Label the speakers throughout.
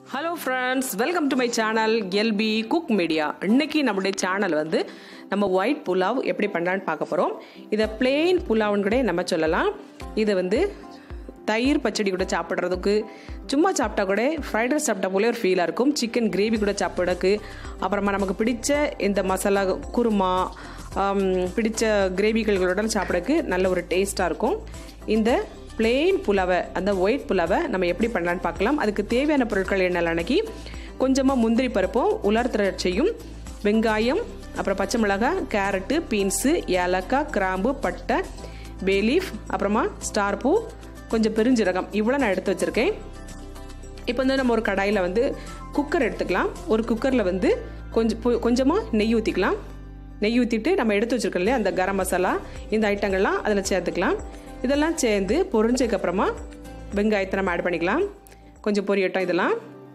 Speaker 1: hello friends welcome to my channel LP cook media இன்னைக்கு நம்மளுடைய channel வந்து நம்ம ஒயிட் புலாவ் எப்படி பண்ணலான்னு பார்க்க போகிறோம் இதை பிளெயின் புலாவ்னு கூட நம்ம சொல்லலாம் இதை வந்து தயிர் பச்சடி கூட சாப்பிட்றதுக்கு சும்மா சாப்பிட்டா கூட ஃப்ரைட் ரைஸ் சாப்பிட்டா போலே ஒரு ஃபீலாக இருக்கும் சிக்கன் கிரேவி கூட சாப்பிட்றதுக்கு அப்புறமா நமக்கு பிடிச்ச இந்த மசாலா குருமா ஆம், பிடிச்ச கிரேவிகளோட சாப்பிடக்கு நல்ல ஒரு டேஸ்ட்டாக இருக்கும் இந்த பிளெயின் புலாவை அந்த ஒயிட் புலாவை நம்ம எப்படி பண்ணலான்னு பார்க்கலாம் அதுக்கு தேவையான பொருட்கள் என்னெல்லாம் அன்னைக்கு கொஞ்சமாக முந்திரி பருப்பும் உலர் திராட்சையும் வெங்காயம் அப்புறம் பச்சை மிளகாய் கேரட்டு பீன்ஸு ஏலக்காய் கிராம்பு பட்டை பேலீஃப் அப்புறமா ஸ்டார் பூ கொஞ்சம் பெருஞ்சீரகம் இவ்வளோ நான் எடுத்து வச்சுருக்கேன் இப்போ வந்து நம்ம ஒரு கடாயில் வந்து குக்கர் எடுத்துக்கலாம் ஒரு குக்கரில் வந்து கொஞ்சம் பொ- கொஞ்சமாக நெய் ஊற்றிக்கலாம் நெய் ஊற்றிட்டு நம்ம எடுத்து வச்சிருக்கோம் இல்லையா அந்த கரம் மசாலா இந்த ஐட்டங்கள்லாம் அதில் சேர்த்துக்கலாம் இதெல்லாம் சேர்ந்து பொரிஞ்சதுக்கப்புறமா வெங்காயத்தை நம்ம ஆட் பண்ணிக்கலாம் கொஞ்சம் பொரியட்டும் இதெல்லாம்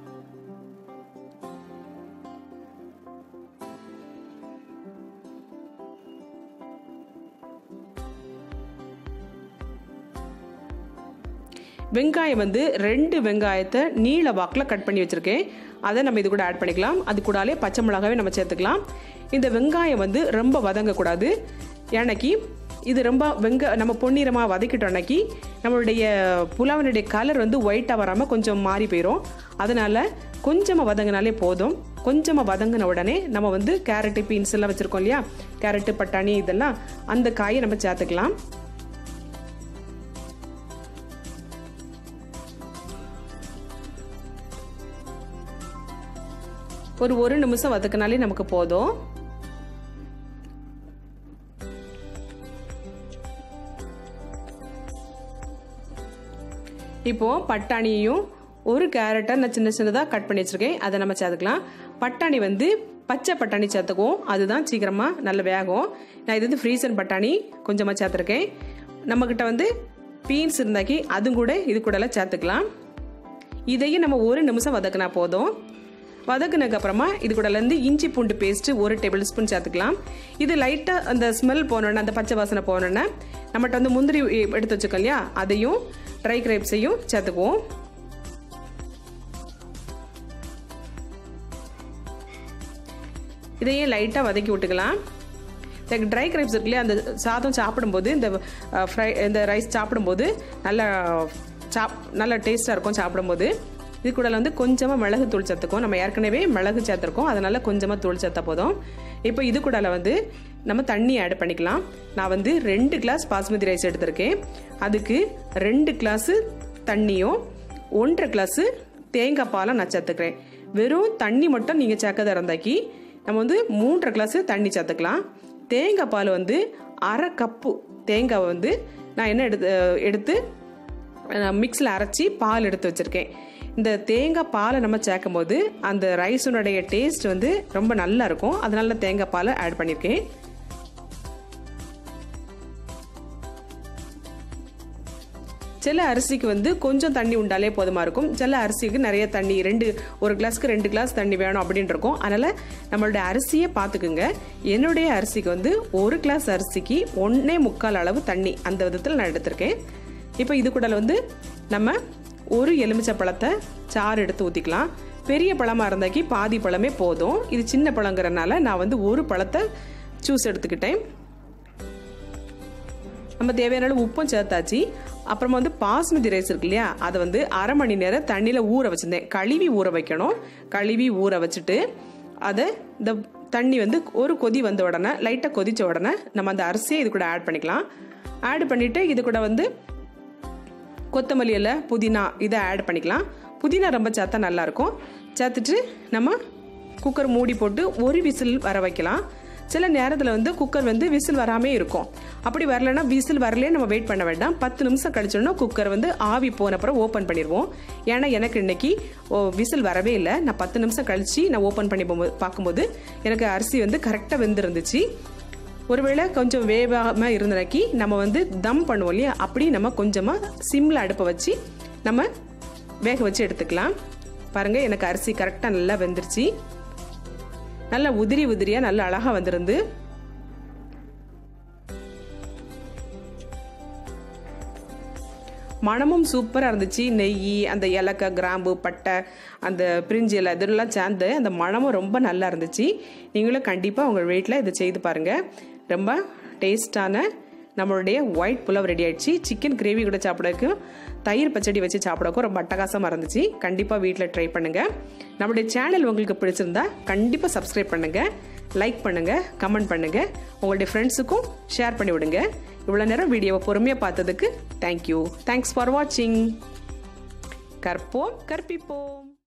Speaker 1: வெங்காயம் வந்து ரெண்டு வெங்காயத்தை நீள வாக்கில் கட் பண்ணி வச்சுருக்கேன் அதை நம்ம இது கூட ஆட் பண்ணிக்கலாம் அது கூடாலே பச்சை மிளகாவே நம்ம சேர்த்துக்கலாம் இந்த வெங்காயம் வந்து ரொம்ப வதங்கக்கூடாது ஏன்னைக்கு இது ரொம்ப வெங்க நம்ம பொன்னிறமாக வதக்கிட்டோம் அன்னைக்கு நம்மளுடைய புலாவனுடைய கலர் வந்து ஒயிட்டாக வராமல் கொஞ்சம் மாறி போயிடும் அதனால் கொஞ்சமாக வதங்கினாலே போதும் கொஞ்சமாக வதங்கின உடனே நம்ம வந்து கேரட்டு பீன்ஸ் எல்லாம் வச்சுருக்கோம் இல்லையா கேரட்டு பட்டாணி இதெல்லாம் அந்த காயை நம்ம சேர்த்துக்கலாம் ஒரு ஒரு நிமிஷம் வதக்கினாலே நமக்கு போதும் இப்போ பட்டாணியையும் ஒரு கேரட்டை நான் சின்ன சின்னதாக கட் பண்ணி வச்சிருக்கேன் அதை நம்ம சேர்த்துக்கலாம் பட்டாணி வந்து பச்சை பட்டாணி சேர்த்துக்குவோம் அதுதான் சீக்கிரமாக நல்ல வேகும் நான் இது வந்து ஃப்ரீசன் பட்டாணி கொஞ்சமாக சேர்த்துருக்கேன் நம்மக்கிட்ட வந்து பீன்ஸ் இருந்தாக்கி அதுவும் கூட இது கூடலாம் சேர்த்துக்கலாம் இதையும் நம்ம ஒரு நிமிஷம் வதக்கினா போதும் வதக்குனதுக்கு அப்புறமா இது கூடலேருந்து இஞ்சி பூண்டு பேஸ்ட்டு ஒரு டேபிள் ஸ்பூன் சேர்த்துக்கலாம் இது லைட்டாக அந்த ஸ்மெல் போனோன்னே அந்த பச்சை வாசனை போனோன்னே நம்மகிட்ட வந்து முந்திரி எடுத்து வச்சுக்கோம் இல்லையா அதையும் ட்ரை கிரேப்ஸையும் சேர்த்துக்குவோம் இதையும் லைட்டாக வதக்கி விட்டுக்கலாம் இந்த ட்ரை கிரேப்ஸ் இருக்கு இல்லையா அந்த சாதம் சாப்பிடும்போது இந்த ஃப்ரை இந்த ரைஸ் சாப்பிடும்போது நல்லா சாப் நல்ல டேஸ்ட்டாக இருக்கும் சாப்பிடும்போது இது கூட வந்து கொஞ்சமாக மிளகு தூள் சேர்த்துக்கும் நம்ம ஏற்கனவே மிளகு சேர்த்துருக்கோம் அதனால கொஞ்சமாக தூள் சேர்த்தா போதும் இப்போ இது கூட வந்து நம்ம தண்ணி ஆட் பண்ணிக்கலாம் நான் வந்து ரெண்டு கிளாஸ் பாஸ்மதி ரைஸ் எடுத்திருக்கேன் அதுக்கு ரெண்டு கிளாஸு தண்ணியும் ஒன்றரை கிளாஸு தேங்காய் பாலை நான் சேர்த்துக்கிறேன் வெறும் தண்ணி மட்டும் நீங்கள் சேர்க்கறதா இருந்தாக்கி நம்ம வந்து மூன்றரை கிளாஸு தண்ணி சேர்த்துக்கலாம் தேங்காய் பால் வந்து அரை கப்பு தேங்காவை வந்து நான் என்ன எடுத்து எடுத்து மிக்ஸில் அரைச்சி பால் எடுத்து வச்சுருக்கேன் இந்த தேங்காய் பாலை நம்ம சேர்க்கும் போது அந்த ரைஸுனுடைய டேஸ்ட் வந்து ரொம்ப நல்லா இருக்கும் அதனால தேங்காய் பாலை ஆட் பண்ணியிருக்கேன் சில அரிசிக்கு வந்து கொஞ்சம் தண்ணி உண்டாலே போதுமா இருக்கும் சில அரிசிக்கு நிறைய தண்ணி ரெண்டு ஒரு கிளாஸ்க்கு ரெண்டு கிளாஸ் தண்ணி வேணும் அப்படின்னு இருக்கும் அதனால நம்மளுடைய அரிசியை பார்த்துக்குங்க என்னுடைய அரிசிக்கு வந்து ஒரு கிளாஸ் அரிசிக்கு ஒன்னே முக்கால் அளவு தண்ணி அந்த விதத்தில் நான் எடுத்திருக்கேன் இப்போ இது கூட வந்து நம்ம ஒரு எலுமிச்சை பழத்தை சாறு எடுத்து ஊற்றிக்கலாம் பெரிய பழமாக இருந்தாக்கி பாதி பழமே போதும் இது சின்ன பழங்கிறனால நான் வந்து ஒரு பழத்தை ஜூஸ் எடுத்துக்கிட்டேன் நம்ம தேவையான அளவு உப்பும் சேர்த்தாச்சு அப்புறமா வந்து பாஸ்மதி ரைஸ் இருக்கு இல்லையா அதை வந்து அரை மணி நேரம் தண்ணியில் ஊற வச்சுருந்தேன் கழுவி ஊற வைக்கணும் கழுவி ஊற வச்சுட்டு அதை இந்த தண்ணி வந்து ஒரு கொதி வந்த உடனே லைட்டாக கொதிச்ச உடனே நம்ம அந்த அரிசியை இது கூட ஆட் பண்ணிக்கலாம் ஆட் பண்ணிவிட்டு இது கூட வந்து கொத்தமல்லி இலை புதினா இதை ஆட் பண்ணிக்கலாம் புதினா ரொம்ப சேர்த்தா நல்லாயிருக்கும் சேர்த்துட்டு நம்ம குக்கர் மூடி போட்டு ஒரு விசில் வர வைக்கலாம் சில நேரத்தில் வந்து குக்கர் வந்து விசில் வராமே இருக்கும் அப்படி வரலன்னா விசில் வரலே நம்ம வெயிட் பண்ண வேண்டாம் பத்து நிமிஷம் கழிச்சோன்னா குக்கர் வந்து ஆவி போன அப்புறம் ஓப்பன் பண்ணிடுவோம் ஏன்னா எனக்கு இன்னைக்கு ஓ, விசில் வரவே இல்லை நான் பத்து நிமிஷம் கழிச்சு நான் ஓப்பன் பண்ணி போகும்போது பார்க்கும்போது எனக்கு அரிசி வந்து கரெக்டாக வெந்திருந்துச்சு ஒருவேளை கொஞ்சம் வேகாமல் இருந்தனாக்கி நம்ம வந்து தம் பண்ணுவோம் இல்லையா அப்படி நம்ம கொஞ்சமாக சிம்மில் அடுப்பை வச்சு நம்ம வேக வச்சு எடுத்துக்கலாம் பாருங்கள் எனக்கு அரிசி கரெக்டாக நல்லா வெந்துருச்சு நல்லா உதிரி உதிரியாக நல்லா அழகாக வந்திருந்து மணமும் சூப்பராக இருந்துச்சு நெய் அந்த ஏலக்காய் கிராம்பு பட்டை அந்த பிரிஞ்சு இலை இதெல்லாம் சேர்ந்து அந்த மணமும் ரொம்ப நல்லா இருந்துச்சு நீங்களும் கண்டிப்பாக உங்கள் வீட்டில் இதை செய்து பாருங்கள் ரொம்ப டேஸ்டான நம்மளுடைய ஒயிட் புலாவ் ரெடி ஆயிடுச்சு சிக்கன் கிரேவி கூட சாப்பிடறதுக்கு தயிர் பச்சடி வச்சு சாப்பிடக்கும் ரொம்ப அட்டகாசமாக இருந்துச்சு கண்டிப்பாக வீட்டில் ட்ரை பண்ணுங்கள் நம்மளுடைய சேனல் உங்களுக்கு பிடிச்சிருந்தா கண்டிப்பாக சப்ஸ்கிரைப் பண்ணுங்கள் லைக் பண்ணுங்கள் கமெண்ட் பண்ணுங்கள் உங்களுடைய ஃப்ரெண்ட்ஸுக்கும் ஷேர் பண்ணி விடுங்க இவ்வளோ நேரம் வீடியோவை பொறுமையாக பார்த்ததுக்கு தேங்க்யூ தேங்க்ஸ் ஃபார் வாட்சிங் கற்போம் கற்பிப்போம்